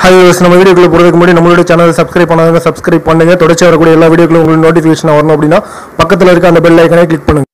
hi viewers நம்ம வீடியோக்குள்ள போகிறதுக்கு முன்னாடி நம்மளோட சேனலை சப்ஸ்கிரைப் பண்ணாதவங்க சப்ஸ்கிரைப் பண்ணுங்க தொடர்ச்சி வரக்கூடிய எல்லா வீடியோக்களும் உங்களுக்கு நோட்டிஃபிகேஷன் வரணும் அப்படின்னா பக்கத்தில் இருக்க அந்த பெல் ஐக்கனை கிளிக் பண்ணுங்க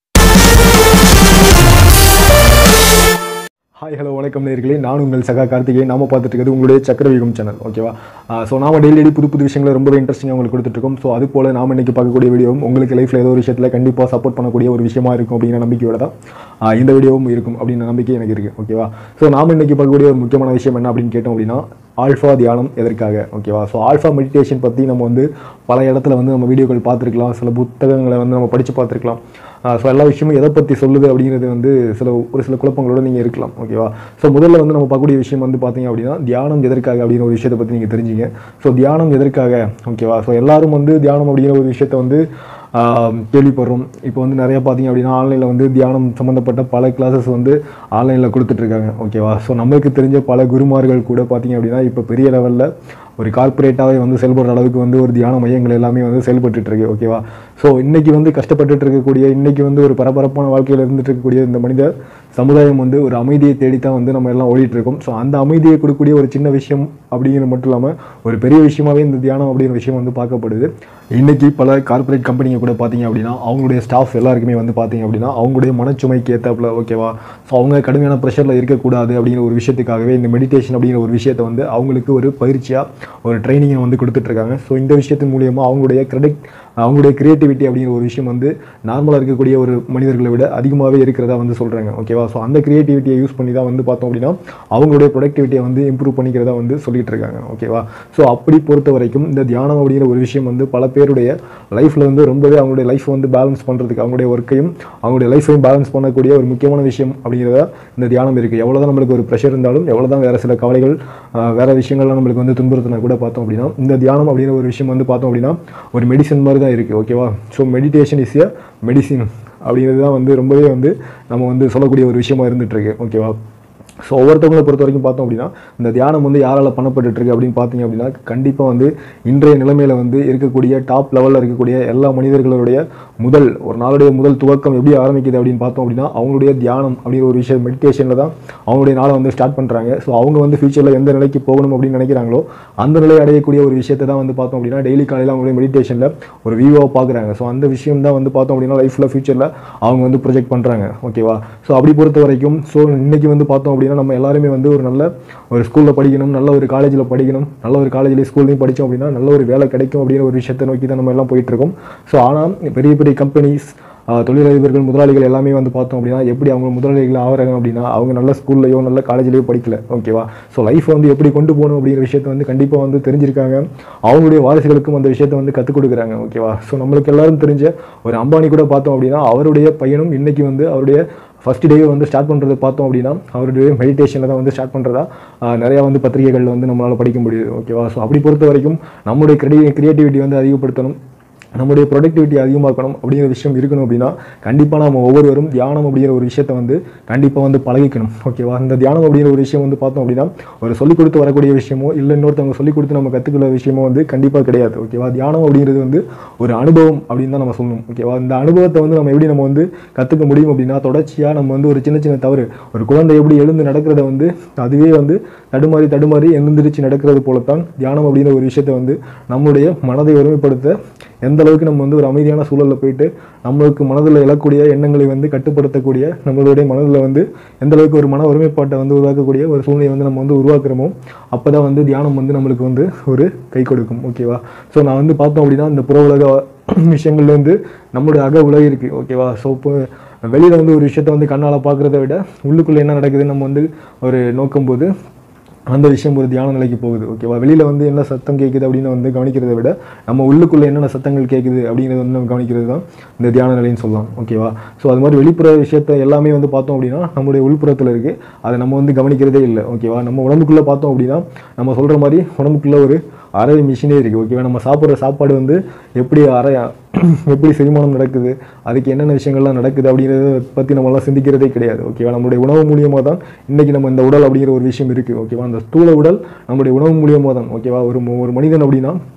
ஹாய் ஹலோ வணக்கம் நேர்களே நான் உங்கள் சகா கார்த்திகே நாம பார்த்துட்டு இருக்கிறது உங்களுடைய சக்கரவீகம் சேனல் ஓகேவா ஸோ நாம டெய்லி டெய்லி புது புது விஷயங்களை ரொம்பவே இன்ட்ரெஸ்டிங்காக உங்களுக்கு கொடுத்துட்ருக்கோம் ஸோ அது போல் நாம இன்னைக்கு பார்க்கக்கூடிய வீடியோவும் உங்களுக்கு லைஃப்பில் ஏதோ ஒரு விஷயத்தில் கண்டிப்பாக சப்போர்ட் பண்ணக்கூடிய ஒரு விஷயமா இருக்கும் அப்படிங்கிற நம்பிக்கையோட தான் ஆஹ் இந்த வீடியோவும் இருக்கும் அப்படின்ற நம்பிக்கை எனக்கு இருக்குது ஓகேவா ஸோ நாம இன்னைக்கு பார்க்கக்கூடிய ஒரு முக்கியமான விஷயம் என்ன அப்படின்னு கேட்டோம் அப்படின்னா ஆல்ஃபா தியானம் எதற்காக ஓகேவா ஸோ ஆல்ஃபா மெடிடேஷன் பற்றி நம்ம வந்து பல இடத்துல வந்து நம்ம வீடியோக்கள் பார்த்துருக்கலாம் சில புத்தகங்களை வந்து நம்ம படித்து பார்த்துருக்கலாம் ஸோ எல்லா விஷயமும் எதை பற்றி சொல்லுது அப்படிங்கிறது வந்து சில ஒரு சில குழப்பங்களோட நீங்கள் இருக்கலாம் ஓகேவா ஸோ முதல்ல வந்து நம்ம பார்க்கக்கூடிய விஷயம் வந்து பார்த்தீங்க அப்படின்னா தியானம் எதற்காக அப்படிங்கிற ஒரு விஷயத்தை பற்றி நீங்கள் தெரிஞ்சுங்க ஸோ தியானம் எதற்காக ஓகேவா ஸோ எல்லாரும் வந்து தியானம் அப்படிங்கிற ஒரு விஷயத்தை வந்து ஆஹ், கேள்விப்படுறோம் இப்போ வந்து நிறைய பார்த்தீங்க அப்படின்னா ஆன்லைனில் வந்து தியானம் சம்மந்தப்பட்ட பல கிளாஸஸ் வந்து ஆன்லைனில் கொடுத்துட்ருக்காங்க ஓகேவா ஸோ நம்மளுக்கு தெரிஞ்ச பல குருமார்கள் கூட பார்த்தீங்க அப்படின்னா இப்போ பெரிய லெவலில் ஒரு கார்ப்பரேட்டாகவே வந்து செயல்படுற அளவுக்கு வந்து ஒரு தியான மையங்கள் எல்லாமே வந்து செயல்பட்டுட்டு இருக்கு ஓகேவா ஸோ இன்னைக்கு வந்து கஷ்டப்பட்டுட்டு இருக்கக்கூடிய இன்னைக்கு வந்து ஒரு பரபரப்பான வாழ்க்கையில் இருந்துட்டு இருக்கக்கூடிய இந்த மனித சமுதாயம் வந்து ஒரு அமைதியை தேடித்தான் வந்து நம்ம எல்லாம் ஓடிட்டு இருக்கோம் ஸோ அந்த அமைதியை கொடுக்கக்கூடிய ஒரு சின்ன விஷயம் அப்படிங்கிறது மட்டும் இல்லாமல் ஒரு பெரிய விஷயமாவே இந்த தியானம் அப்படிங்கிற விஷயம் வந்து பார்க்கப்படுது இன்னைக்கு பல கார்ப்பரேட் கம்பெனிங்க கூட பார்த்தீங்க அப்படின்னா அவங்களுடைய ஸ்டாஃப் எல்லாருக்குமே வந்து பார்த்தீங்க அப்படின்னா அவங்களுடைய மனச்சுமைக்கு ஏற்றாப்புல ஓகேவா ஸோ அவங்க கடுமையான ப்ரெஷரில் இருக்கக்கூடாது அப்படிங்கிற ஒரு விஷயத்துக்காகவே இந்த மெடிடேஷன் அப்படிங்கிற ஒரு விஷயத்தை வந்து அவங்களுக்கு ஒரு பயிற்சியாக ஒரு ட்ரைனிங்கை வந்து கொடுத்துட்ருக்காங்க ஸோ இந்த விஷயத்தின் மூலியமாக அவங்களுடைய கிரெடிட் அவங்களுடைய கிரியேட்டிவிட்டி அப்படிங்கிற ஒரு விஷயம் வந்து நார்மலாக இருக்கக்கூடிய ஒரு மனிதர்களை விட அதிகமாகவே இருக்கிறதா வந்து சொல்கிறாங்க ஓகேவா ஸோ அந்த கிரியேட்டிவிட்டியை யூஸ் பண்ணி தான் வந்து பார்த்தோம் அப்படின்னா அவங்களுடைய ப்ரொடக்டிவிட்டியை வந்து இம்ப்ரூவ் பண்ணிக்கிறதா வந்து சொல்லிட்டு இருக்காங்க ஓகேவா ஸோ அப்படி பொறுத்த வரைக்கும் இந்த தியானம் அப்படிங்கிற ஒரு விஷயம் வந்து பல பேருடைய லைஃப்பில் வந்து ரொம்பவே அவங்களுடைய லைஃப் வந்து பேலன்ஸ் பண்ணுறதுக்கு அவங்களுடைய ஒர்க்கையும் அவங்களுடைய லைஃப்பையும் பேலன்ஸ் பண்ணக்கூடிய ஒரு முக்கியமான விஷயம் அப்படிங்கிறத இந்த தியானம் இருக்குது எவ்வளோ தான் நம்மளுக்கு ஒரு ப்ரெஷர் இருந்தாலும் எவ்வளோ தான் வேறு சில கவலைகள் ஆஹ், வேற விஷயங்கள்லாம் நம்மளுக்கு வந்து துன்புறுத்தினா கூட பார்த்தோம் அப்படின்னா இந்த தியானம் அப்படிங்கிற ஒரு விஷயம் வந்து பார்த்தோம் அப்படின்னா ஒரு மெடிசன் மாதிரி தான் இருக்குது ஓகேவா so meditation is a medicine அப்படிங்கிறது தான் வந்து ரொம்பவே வந்து நம்ம வந்து சொல்லக்கூடிய ஒரு விஷயமா இருந்துட்டு இருக்கு ஓகேவா ஸோ ஒவ்வொருத்தவங்களை பொறுத்த வரைக்கும் பார்த்தோம் அப்படின்னா இந்த தியானம் வந்து யாரால் பண்ணப்பட்டுட்டு இருக்கு அப்படின்னு பார்த்தீங்க அப்படின்னா கண்டிப்பாக வந்து இன்றைய நிலைமையில வந்து இருக்கக்கூடிய டாப் லெவலில் இருக்கக்கூடிய எல்லா மனிதர்களுடைய முதல் ஒரு நாளுடைய முதல் துவக்கம் எப்படி ஆரம்பிக்குது அப்படின்னு பார்த்தோம் அப்படின்னா அவங்களுடைய தியானம் அப்படிங்கிற ஒரு விஷயம் மெடிடேஷனில் தான் அவங்களுடைய நாளை வந்து ஸ்டார்ட் பண்ணுறாங்க ஸோ அவங்க வந்து ஃபியூச்சரில் எந்த நிலைக்கு போகணும் அப்படின்னு நினைக்கிறாங்களோ அந்த நிலை அடையக்கூடிய ஒரு விஷயத்தை தான் வந்து பார்த்தோம் அப்படின்னா டெய்லி காலையில் அவங்களுடைய மெடிடேஷனில் ஒரு வியூவாக பார்க்குறாங்க ஸோ அந்த விஷயம் தான் வந்து பார்த்தோம் அப்படின்னா லைஃப்பில் ஃபியூச்சரில் அவங்க வந்து ப்ரொஜெக்ட் பண்ணுறாங்க ஓகேவா ஸோ அப்படி பொறுத்த வரைக்கும் ஸோ இன்னைக்கு வந்து பார்த்தோம் அப்படின்னா நம்ம எல்லாருமே வந்து ஒரு நல்ல ஒரு ஸ்கூலில் படிக்கணும் நல்ல ஒரு காலேஜில் படிக்கணும் நல்ல ஒரு காலேஜ்லேயும் ஸ்கூல்லையும் படித்தோம் அப்படின்னா நல்ல ஒரு வேலை கிடைக்கும் அப்படிங்கிற ஒரு விஷயத்தை நோக்கி தான் நம்ம எல்லாம் போயிட்டு இருக்கோம் ஸோ ஆனால் பெரிய பெரிய கம்பெனிஸ் தொழிலதிபர்கள் முதலாளிகள் எல்லாமே வந்து பார்த்தோம் அப்படின்னா எப்படி அவங்க முதலாளிகள் ஆகிறாங்க அப்படின்னா அவங்க நல்ல ஸ்கூல்லையோ நல்ல காலேஜ்லேயோ படிக்கல ஓகேவா ஸோ லைஃப் வந்து எப்படி கொண்டு போகணும் அப்படிங்கிற விஷயத்தை வந்து கண்டிப்பாக வந்து தெரிஞ்சிருக்காங்க அவங்களுடைய வாரிசுகளுக்கும் அந்த விஷயத்தை வந்து கற்றுக் கொடுக்குறாங்க ஓகேவா ஸோ நம்மளுக்கு எல்லாரும் தெரிஞ்ச ஒரு அம்பானி கூட பார்த்தோம் அப்படின்னா அவருடைய பையனும் இன்னைக்கு வந்து அவருடைய ஃபர்ஸ்ட் டே வந்து ஸ்டார்ட் பண்ணுறது பார்த்தோம் அப்படின்னா அவருடைய மெடிடேஷனில் தான் வந்து ஸ்டார்ட் பண்ணுறதா நிறையா வந்து பத்திரிகைகளில் வந்து நம்மளால் படிக்க முடியுது ஓகேவா ஸோ அப்படி பொறுத்த வரைக்கும் நம்மளுடைய கிரெடி கிரியேட்டிவிட்டி வந்து அதிகப்படுத்தணும் நம்முடைய ப்ரொடக்டிவிட்டி அதிகமாக்கணும் அப்படிங்கிற விஷயம் இருக்கணும் அப்படின்னா கண்டிப்பாக நம்ம ஒவ்வொருவரும் தியானம் அப்படிங்கிற ஒரு விஷயத்தை வந்து கண்டிப்பாக வந்து பழகிக்கணும் ஓகேவா இந்த தியானம் அப்படிங்கிற ஒரு விஷயம் வந்து பார்த்தோம் அப்படின்னா ஒரு சொல்லிக் கொடுத்து வரக்கூடிய விஷயமோ இல்லை இன்னொருத்தவங்க சொல்லிக் கொடுத்து நம்ம கற்றுக்கிற விஷயமோ வந்து கண்டிப்பாக கிடையாது ஓகேவா தியானம் அப்படிங்கிறது வந்து ஒரு அனுபவம் அப்படின்னு தான் நம்ம சொல்லணும் ஓகேவா இந்த அனுபவத்தை வந்து நம்ம எப்படி நம்ம வந்து கற்றுக்க முடியும் அப்படின்னா தொடர்ச்சியாக நம்ம வந்து ஒரு சின்ன சின்ன தவறு ஒரு குழந்தை எப்படி எழுந்து நடக்கிறத வந்து அதுவே வந்து தடுமாறி தடுமாறி எழுந்திருச்சு நடக்கிறது போலத்தான் தியானம் அப்படிங்கிற ஒரு விஷயத்தை வந்து நம்மளுடைய மனதை ஒருமைப்படுத்த எந்த அளவுக்கு நம்ம வந்து ஒரு அமைதியான சூழலில் போயிட்டு நம்மளுக்கு மனதில் எழக்கூடிய எண்ணங்களை வந்து கட்டுப்படுத்தக்கூடிய நம்மளுடைய மனதில் வந்து எந்த அளவுக்கு ஒரு மன ஒருமைப்பாட்டை வந்து உருவாக்கக்கூடிய ஒரு சூழ்நிலையை வந்து நம்ம வந்து உருவாக்குறோமோ அப்போ தான் வந்து தியானம் வந்து நம்மளுக்கு வந்து ஒரு கை கொடுக்கும் ஓகேவா ஸோ நான் வந்து பார்த்தோம் அப்படின்னா இந்த புற உலக விஷயங்கள்ல வந்து நம்மளுடைய அக உலகம் இருக்குது ஓகேவா ஸோ இப்போ வெளியில் வந்து ஒரு விஷயத்தை வந்து கண்ணால் பார்க்குறத விட உள்ளுக்குள்ளே என்ன நடக்குதுன்னு நம்ம வந்து ஒரு நோக்கும்போது அந்த விஷயம் ஒரு தியான நிலைக்கு போகுது ஓகேவா வெளியில் வந்து என்ன சத்தம் கேட்குது அப்படின்னு வந்து கவனிக்கிறதை விட நம்ம உள்ளுக்குள்ளே என்னென்ன சத்தங்கள் கேட்குது அப்படிங்கிறத வந்து நம்ம கவனிக்கிறது தான் இந்த தியான நிலைன்னு சொல்லலாம் ஓகேவா ஸோ அது மாதிரி வெளிப்புற விஷயத்தை எல்லாமே வந்து பார்த்தோம் அப்படின்னா நம்மளுடைய உள்புறத்தில் இருக்குது அதை நம்ம வந்து கவனிக்கிறதே இல்லை ஓகேவா நம்ம உடம்புக்குள்ளே பார்த்தோம் அப்படின்னா நம்ம சொல்கிற மாதிரி உடம்புக்குள்ளே ஒரு அரை மிஷினே இருக்குது ஓகேவா நம்ம சாப்பிட்ற சாப்பாடு வந்து எப்படி அரை எப்படி செரிமானம் நடக்குது அதுக்கு என்னென்ன விஷயங்கள்லாம் நடக்குது அப்படிங்கிறத பற்றி நம்மளாம் சிந்திக்கிறதே கிடையாது ஓகேவா நம்மளுடைய உணவு மூலியமாக தான் இன்றைக்கி நம்ம இந்த உடல் அப்படிங்கிற ஒரு விஷயம் இருக்குது ஓகேவா அந்த ஸ்தூல உடல் நம்மளுடைய உணவு மூலியமாக தான் ஓகேவா ஒரு ம- ஒரு மனிதன் அப்படின்னா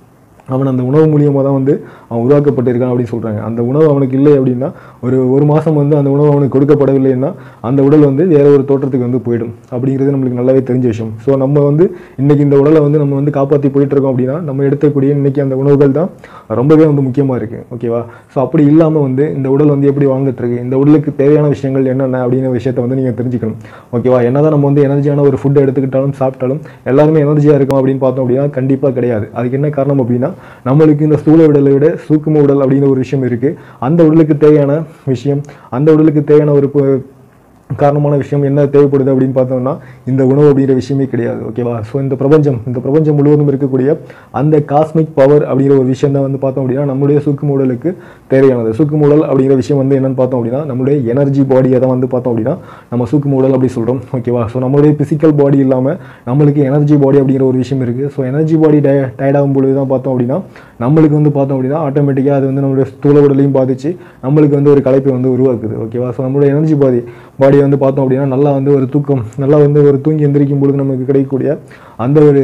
அவன் அந்த உணவு மூலியமாக தான் வந்து அவன் உருவாக்கப்பட்டிருக்கான் அப்படின்னு சொல்கிறாங்க அந்த உணவு அவனுக்கு இல்லை அப்படின்னா ஒரு ஒரு மாதம் வந்து அந்த உணவு அவனுக்கு கொடுக்கப்படவில்லைன்னா அந்த உடல் வந்து வேற ஒரு தோற்றத்துக்கு வந்து போயிடும் அப்படிங்கிறது நம்மளுக்கு நல்லாவே தெரிஞ்ச விஷயம் ஸோ நம்ம வந்து இன்னைக்கு இந்த உடலை வந்து நம்ம வந்து காப்பாற்றி போயிட்டு இருக்கோம் அப்படின்னா நம்ம எடுக்கக்கூடிய இன்னைக்கு அந்த உணவுகள் தான் ரொம்பவே வந்து முக்கியமாக இருக்குது ஓகேவா ஸோ அப்படி இல்லாமல் வந்து இந்த உடல் வந்து எப்படி வாழ்ந்துட்டு இருக்கு இந்த உடலுக்கு தேவையான விஷயங்கள் என்னென்ன அப்படிங்கிற விஷயத்தை வந்து நீங்கள் தெரிஞ்சுக்கணும் ஓகேவா என்னதான் நம்ம வந்து எனர்ஜியான ஒரு ஃபுட் எடுத்துக்கிட்டாலும் சாப்பிட்டாலும் எல்லாருமே எனர்ஜியாக இருக்கும் அப்படின்னு பார்த்தோம் அப்படின்னா கண்டிப்பாக கிடையாது அதுக்கு என்ன காரணம் அப்படின்னா நம்மளுக்கு இந்த ஸ்தூல உடலை விட சூக்கும உடல் அப்படிங்கிற ஒரு விஷயம் இருக்குது அந்த உடலுக்கு தேவையான விஷயம் அந்த உடலுக்கு தேவையான ஒரு பு- காரணமான விஷயம் என்ன தேவைப்படுது அப்படின்னு பார்த்தோம்னா இந்த உணவு அப்படிங்கிற விஷயமே கிடையாது ஓகேவா ஸோ இந்த பிரபஞ்சம் இந்த பிரபஞ்சம் முழுவதும் இருக்கக்கூடிய அந்த காஸ்மிக் பவர் அப்படிங்கிற ஒரு விஷயம் தான் வந்து பார்த்தோம் அப்படின்னா நம்மளுடைய சுக்கும உடலுக்கு தேவையானது சுக்கும உடல் அப்படிங்கிற விஷயம் வந்து என்னன்னு பார்த்தோம் அப்படின்னா நம்மளுடைய எனர்ஜி பாடியை தான் வந்து பார்த்தோம் அப்படின்னா நம்ம சுக்கும உடல் அப்படி சொல்கிறோம் ஓகேவா ஸோ நம்மளுடைய பிசிக்கல் பாடி இல்லாமல் நம்மளுக்கு எனர்ஜி பாடி அப்படிங்கிற ஒரு விஷயம் இருக்குது ஸோ எனர்ஜி பாடி டய டயர்டாகும் பொழுது தான் பார்த்தோம் அப்படின்னா நம்மளுக்கு வந்து பார்த்தோம் அப்படின்னா ஆட்டோமேட்டிக்காக அது வந்து நம்மளுடைய ஸ்தூல உடலையும் பாதிச்சு நம்மளுக்கு வந்து ஒரு கலைப்பை வந்து உருவாக்குது ஓகேவா ஸோ நம்மளுடைய எனர்ஜி பாடி பாடியை வந்து பார்த்தோம் அப்படின்னா நல்லா வந்து ஒரு தூக்கம் நல்லா வந்து ஒரு தூங்கி எந்திரிக்கும் பொழுது நமக்கு கிடைக்கக்கூடிய அந்த ஒரு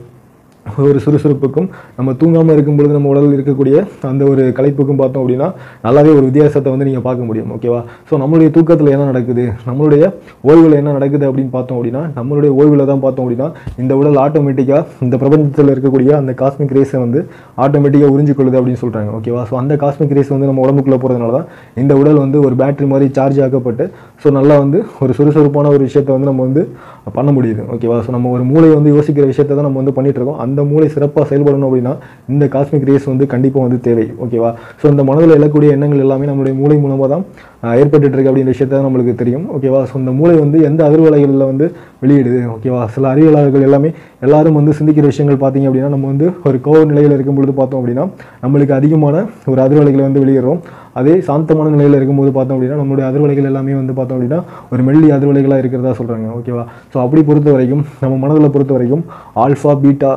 ஒரு சுறுசுறுப்புக்கும் நம்ம தூங்காமல் இருக்கும் பொழுது நம்ம உடலில் இருக்கக்கூடிய அந்த ஒரு களைப்புக்கும் பார்த்தோம் அப்படின்னா நல்லாவே ஒரு வித்தியாசத்தை வந்து நீங்கள் பார்க்க முடியும் ஓகேவா ஸோ நம்மளுடைய தூக்கத்தில் என்ன நடக்குது நம்மளுடைய ஓய்வில் என்ன நடக்குது அப்படின்னு பார்த்தோம் அப்படின்னா நம்மளுடைய ஓய்வில் தான் பார்த்தோம் அப்படின்னா இந்த உடல் ஆட்டோமேட்டிக்காக இந்த பிரபஞ்சத்தில் இருக்கக்கூடிய அந்த காஸ்மிக் ரேஸை வந்து ஆட்டோமேட்டிக்காக உறிஞ்சிக்கொள்ளுது அப்படின்னு சொல்கிறாங்க ஓகேவா ஸோ அந்த காஸ்மிக் ரேஸ் வந்து நம்ம உடம்புக்குள்ளே போகிறதுனால தான் இந்த உடல் வந்து ஒரு பேட்டரி மாதிரி சார்ஜ் ஆக்கப்பட்டு ஸோ நல்லா வந்து ஒரு சுறுசுறுப்பான ஒரு விஷயத்தை வந்து நம்ம வந்து பண்ண முடியுது ஓகேவா ஸோ நம்ம ஒரு மூளையை வந்து யோசிக்கிற விஷயத்தை தான் நம்ம வந்து பண்ணிட்டு இருக்கோம் அந்த மூளை சிறப்பாக செயல்படணும் அப்படின்னா இந்த காஸ்மிக் ரேஸ் வந்து கண்டிப்பாக வந்து தேவை ஓகேவா ஸோ இந்த மனதில் எழக்கூடிய எண்ணங்கள் எல்லாமே நம்மளுடைய மூளை மூலமாக தான் ஆஹ், ஏற்பட்டுட்டு இருக்கு அப்படின்ற விஷயத்தை தான் நம்மளுக்கு தெரியும் ஓகேவா ஸோ இந்த மூளை வந்து எந்த அதிர்வலைகளில் வந்து வெளியிடுது ஓகேவா சில அறிவியலாளர்கள் எல்லாமே எல்லாரும் வந்து சிந்திக்கிற விஷயங்கள் பார்த்தீங்க அப்படின்னா நம்ம வந்து ஒரு கோவ நிலையில் இருக்கும் பொழுது பார்த்தோம் அப்படின்னா நம்மளுக்கு அதிகமான ஒரு அதிர்வலைகளை வந்து வெளியிடுறோம் அதே சாந்தமான நிலையில் இருக்கும்போது பார்த்தோம் அப்படின்னா நம்மளுடைய அதிர்வலைகள் எல்லாமே வந்து பார்த்தோம் அப்படின்னா ஒரு மெல்லி அதிர்வலைகளாக இருக்கிறதா சொல்கிறாங்க ஓகேவா ஸோ அப்படி பொறுத்த வரைக்கும் நம்ம மனதில் பொறுத்த வரைக்கும் ஆல்ஃபா பீட்டா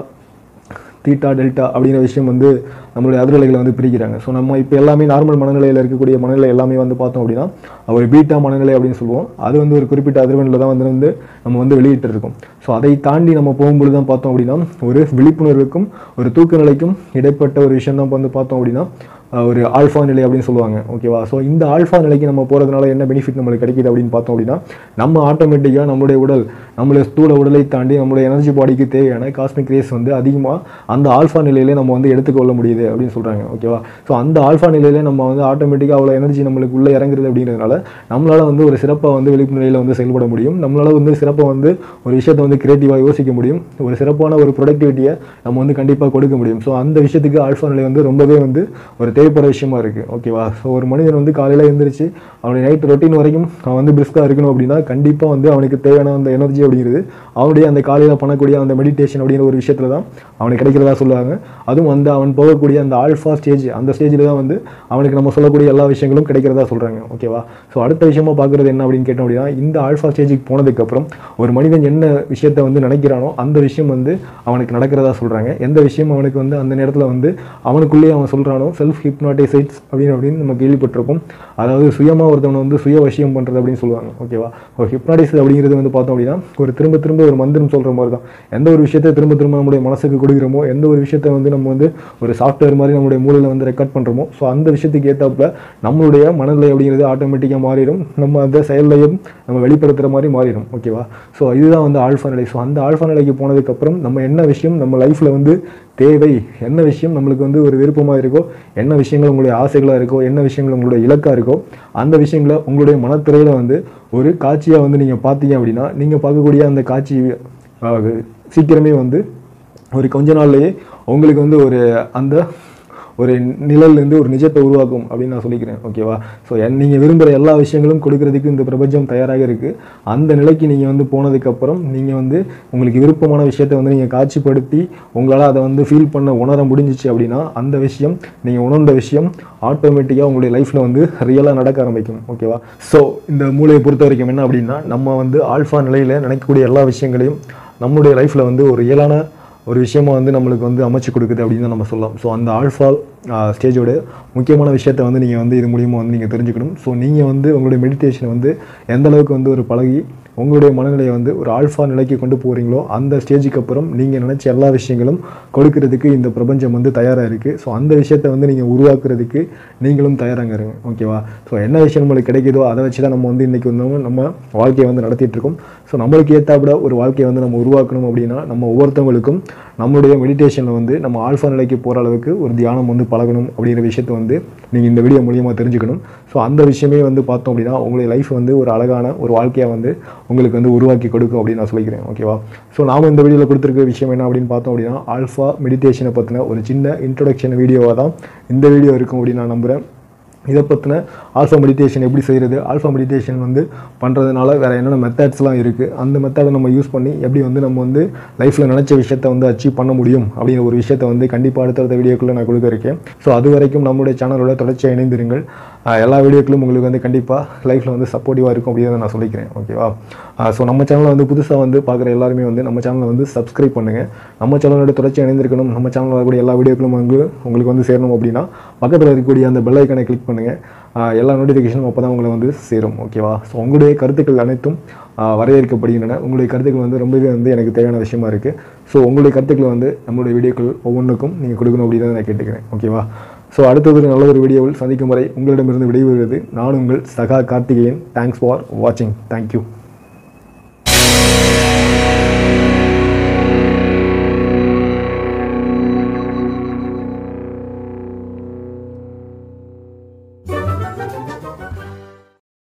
தீட்டா டெல்டா அப்படிங்கிற விஷயம் வந்து நம்மளுடைய அதிர்வலைகளை வந்து பிரிக்கிறாங்க ஸோ நம்ம இப்போ எல்லாமே நார்மல் மனநிலையில் இருக்கக்கூடிய மனநிலை எல்லாமே வந்து பார்த்தோம் அப்படின்னா ஒரு பீட்டா மனநிலை அப்படின்னு சொல்லுவோம் அது வந்து ஒரு குறிப்பிட்ட அதிர்வெண்ணில் தான் வந்து வந்து நம்ம வந்து வெளியிட்டு இருக்கோம் ஸோ அதை தாண்டி நம்ம போகும்பொழுது தான் பார்த்தோம் அப்படின்னா ஒரு விழிப்புணர்வுக்கும் ஒரு தூக்க நிலைக்கும் இடைப்பட்ட ஒரு விஷயம் தான் வந்து பார்த்தோம் அப்படின்னா அஹ், ஒரு ஆல்ஃபா நிலை அப்படின்னு சொல்லுவாங்க ஓகேவா ஸோ இந்த ஆல்ஃபா நிலைக்கு நம்ம போகிறதுனால என்ன பெனிஃபிட் நம்மளுக்கு கிடைக்குது அப்படின்னு பார்த்தோம் அப்படின்னா நம்ம ஆட்டோமேட்டிக்காக நம்மளுடைய உடல் நம்மளுடைய ஸ்தூல உடலை தாண்டி நம்மளுடைய எனர்ஜி பாடிக்கு தேவையான காஸ்மிக் ரேஸ் வந்து அதிகமாக அந்த ஆல்ஃபா நிலையிலே நம்ம வந்து எடுத்துக்கொள்ள முடியுது அப்படின்னு சொல்கிறாங்க ஓகேவா ஸோ அந்த ஆல்ஃபா நிலையிலே நம்ம வந்து ஆட்டோமேட்டிக்காக அவ்வளோ எனர்ஜி நம்மளுக்கு உள்ளே இறங்குறது அப்படிங்கிறதுனால நம்மளால் வந்து ஒரு சிறப்பாக வந்து விழிப்பு நிலையில் வந்து செயல்பட முடியும் நம்மளால் வந்து சிறப்பாக வந்து ஒரு விஷயத்தை வந்து கிரியேட்டிவாக யோசிக்க முடியும் ஒரு சிறப்பான ஒரு ப்ரொடக்டிவிட்டியை நம்ம வந்து கண்டிப்பாக கொடுக்க முடியும் ஸோ அந்த விஷயத்துக்கு ஆல்ஃபா நிலை வந்து ரொம்பவே வந்து ஒரு தேவைப்படுற விஷயமா இருக்குது ஓகேவா ஸோ ஒரு மனிதன் வந்து காலையில் எழுந்திரிச்சு அவனுடைய நைட் ரொட்டீன் வரைக்கும் அவன் வந்து பிரிஸ்காக இருக்கணும் அப்படின்னா கண்டிப்பாக வந்து அவனுக்கு தேவையான அந்த எனர்ஜி அப்படிங்கிறது அவனுடைய அந்த காலையில் பண்ணக்கூடிய அந்த மெடிடேஷன் அப்படிங்கிற ஒரு விஷயத்தில் தான் அவனுக்கு கிடைக்கிறதா சொல்லுவாங்க அதுவும் வந்து அவன் போகக்கூடிய அந்த ஆல்ஃபா ஸ்டேஜ் அந்த ஸ்டேஜில் தான் வந்து அவனுக்கு நம்ம சொல்லக்கூடிய எல்லா விஷயங்களும் கிடைக்கிறதா சொல்கிறாங்க ஓகேவா ஸோ அடுத்த விஷயமா பார்க்குறது என்ன அப்படின்னு கேட்டோம் அப்படின்னா இந்த ஆல்ஃபா ஸ்டேஜுக்கு போனதுக்கப்புறம் ஒரு மனிதன் என்ன விஷயத்தை வந்து நினைக்கிறானோ அந்த விஷயம் வந்து அவனுக்கு நடக்கிறதா சொல்கிறாங்க எந்த விஷயம் அவனுக்கு வந்து அந்த நேரத்தில் வந்து அவனுக்குள்ளேயே அவன் சொல்கிறானோ செல்ஃப் ஹிப்னாட்டிசைட்ஸ் அப்படின்னு அப்படின்னு நம்ம கேள்விப்பட்டிருப்போம் அதாவது சுயமாக ஒருத்தவனை வந்து சுய வசியம் பண்ணுறது அப்படின்னு சொல்லுவாங்க ஓகேவா ஒரு ஹிப்னாட்டிஸ் அப்படிங்கிறது வந்து பார்த்தோம் அப்படின்னா ஒரு திரும்ப திரும்ப ஒரு மந்திரம் சொல்கிற மாதிரி தான் எந்த ஒரு விஷயத்தை திரும்ப திரும்ப நம்முடைய மனசுக்கு கொடுக்குறோமோ எந்த ஒரு விஷயத்தை வந்து நம்ம வந்து ஒரு சாஃப்ட்வேர் மாதிரி நம்மளுடைய மூளையில் வந்து ரெக்கார்ட் பண்ணுறோமோ ஸோ அந்த விஷயத்துக்கு ஏற்றாப்புல நம்மளுடைய மனநிலை அப்படிங்கிறது ஆட்டோமேட்டிக்காக மாறிடும் நம்ம அந்த செயல்லையும் நம்ம வெளிப்படுத்துகிற மாதிரி மாறிடும் ஓகேவா ஸோ இதுதான் வந்து ஆல்ஃபா நிலை ஸோ அந்த ஆல்ஃபா நிலைக்கு போனதுக்கப்புறம் நம்ம என்ன விஷயம் நம்ம லைஃப்பில் வந்து தேவை என்ன விஷயம் நம்மளுக்கு வந்து ஒரு விருப்பமாக இருக்கோ என்ன விஷயங்கள் உங்களுடைய ஆசைகளாக இருக்கோ என்ன விஷயங்கள் உங்களுடைய இலக்காக இருக்கோ அந்த விஷயங்களை உங்களுடைய மனத்திரையில் வந்து ஒரு காட்சியாக வந்து நீங்கள் பார்த்தீங்க அப்படின்னா நீங்கள் பார்க்கக்கூடிய அந்த காட்சி ஆஹ், சீக்கிரமே வந்து ஒரு கொஞ்ச நாள்லயே உங்களுக்கு வந்து ஒரு அந்த ஒரு நிழல்லேருந்து ஒரு நிஜத்தை உருவாக்கும் அப்படின்னு நான் சொல்லிக்கிறேன் ஓகேவா ஸோ நீங்கள் விரும்புகிற எல்லா விஷயங்களும் கொடுக்கறதுக்கு இந்த பிரபஞ்சம் தயாராக இருக்குது அந்த நிலைக்கு நீங்கள் வந்து போனதுக்கப்புறம் நீங்கள் வந்து உங்களுக்கு விருப்பமான விஷயத்தை வந்து நீங்கள் காட்சிப்படுத்தி உங்களால் அதை வந்து ஃபீல் பண்ண உணர முடிஞ்சிச்சு அப்படின்னா அந்த விஷயம் நீங்கள் உணர்ந்த விஷயம் ஆட்டோமேட்டிக்காக உங்களுடைய லைஃப்பில் வந்து ரியலாக நடக்க ஆரம்பிக்கும் ஓகேவா ஸோ இந்த மூளையை பொறுத்த வரைக்கும் என்ன அப்படின்னா நம்ம வந்து ஆல்ஃபா நிலையில் நினைக்கக்கூடிய எல்லா விஷயங்களையும் நம்மளுடைய லைஃப்பில் வந்து ஒரு இயலான ஒரு விஷயமா வந்து நம்மளுக்கு வந்து அமைச்சு கொடுக்குது அப்படின்னு தான் நம்ம சொல்லலாம் ஸோ அந்த ஆல்ஃபா ஸ்டேஜோட முக்கியமான விஷயத்தை வந்து நீங்கள் வந்து இது மூலியமாக வந்து நீங்கள் தெரிஞ்சுக்கணும் ஸோ நீங்கள் வந்து உங்களுடைய மெடிடேஷனை வந்து எந்த அளவுக்கு வந்து ஒரு பழகி உங்களுடைய மனநிலையை வந்து ஒரு ஆல்ஃபா நிலைக்கு கொண்டு போகிறீங்களோ அந்த ஸ்டேஜுக்கு அப்புறம் நீங்கள் நினச்ச எல்லா விஷயங்களும் கொடுக்கறதுக்கு இந்த பிரபஞ்சம் வந்து தயாராக இருக்குது ஸோ அந்த விஷயத்தை வந்து நீங்கள் உருவாக்குறதுக்கு நீங்களும் தயாராக இருங்க ஓகேவா ஸோ என்ன விஷயம் நம்மளுக்கு கிடைக்குதோ அதை வச்சு தான் நம்ம வந்து இன்றைக்கி வந்து நம்ம வாழ்க்கையை வந்து நடத்திட்டு இருக்கோம் ஸோ நம்மளுக்கு ஏற்றாப்புல ஒரு வாழ்க்கையை வந்து நம்ம உருவாக்கணும் அப்படின்னா நம்ம ஒவ்வொருத்தவங்களுக்கும் நம்மளுடைய மெடிடேஷனில் வந்து நம்ம ஆல்ஃபா நிலைக்கு போகிற அளவுக்கு ஒரு தியானம் வந்து பழகணும் அப்படிங்கிற விஷயத்தை வந்து நீங்கள் இந்த வீடியோ மூலியமாக தெரிஞ்சுக்கணும் ஸோ அந்த விஷயமே வந்து பார்த்தோம் அப்படின்னா உங்களுடைய லைஃப் வந்து ஒரு அழகான ஒரு வாழ்க்கையாக வந்து உங்களுக்கு வந்து உருவாக்கி கொடுக்கும் அப்படின்னு நான் சொல்லிக்கிறேன் ஓகேவா ஸோ நாம இந்த வீடியோவில் கொடுத்துருக்க விஷயம் என்ன அப்படின்னு பார்த்தோம் அப்படின்னா ஆல்ஃபா மெடிடேஷனை பற்றின ஒரு சின்ன இன்ட்ரொடக்ஷன் வீடியோவாக தான் இந்த வீடியோ இருக்கும் அப்படின்னு நான் நம்புகிறேன் இதை பற்றின ஆல்ஃபா மெடிடேஷன் எப்படி செய்கிறது ஆல்ஃபா மெடிடேஷன் வந்து பண்ணுறதுனால வேறு என்னென்ன மெத்தட்ஸ்லாம் இருக்குது அந்த மெத்தடை நம்ம யூஸ் பண்ணி எப்படி வந்து நம்ம வந்து லைஃப்பில் நினச்ச விஷயத்தை வந்து அச்சீவ் பண்ண முடியும் அப்படிங்கிற ஒரு விஷயத்தை வந்து கண்டிப்பாக அடுத்தடுத்த வீடியோக்குள்ளே நான் கொடுக்க இருக்கேன் ஸோ அது வரைக்கும் நம்மளுடைய சேனலோட தொடர்ச்சியாக இணைந்திருங்கள் ஆஹ் எல்லா வீடியோக்களும் உங்களுக்கு வந்து கண்டிப்பாக லைஃப்பில் வந்து சப்போர்ட்டிவாக இருக்கும் அப்படிங்கிறத நான் சொல்லிக்கிறேன் ஓகேவா ஸோ நம்ம சேனலை வந்து புதுசாக வந்து பார்க்குற எல்லாருமே வந்து நம்ம சேனலை வந்து சப்ஸ்கிரைப் பண்ணுங்கள் நம்ம சேனலோட தொடர்ச்சி இணைந்திருக்கணும் நம்ம சேனலில் வரக்கூடிய எல்லா வீடியோக்களும் வந்து உங்களுக்கு வந்து சேரணும் அப்படின்னா பக்கத்தில் இருக்கக்கூடிய அந்த பெல் ஐக்கனை கிளிக் பண்ணுங்கள் ஆஹ் எல்லா நோட்டிஃபிகேஷனும் அப்போ தான் உங்களை வந்து சேரும் ஓகேவா ஸோ உங்களுடைய கருத்துக்கள் அனைத்தும் ஆஹ் வரவேற்கப்படுகின்றன உங்களுடைய கருத்துக்கள் வந்து ரொம்பவே வந்து எனக்கு தேவையான விஷயமா இருக்குது ஸோ உங்களுடைய கருத்துக்களை வந்து நம்மளுடைய வீடியோக்கள் ஒவ்வொன்றுக்கும் நீங்கள் கொடுக்கணும் அப்படின்னு நான் கேட்டுக்கிறேன் ஓகேவா ஸோ அடுத்தது ஒரு நல்ல ஒரு வீடியோவில் சந்திக்கும் வரை உங்களிடமிருந்து விடைபெறுவது நான் உங்கள் சகா கார்த்திகேயன் தேங்க்ஸ் ஃபார் வாட்சிங் தேங்க்யூ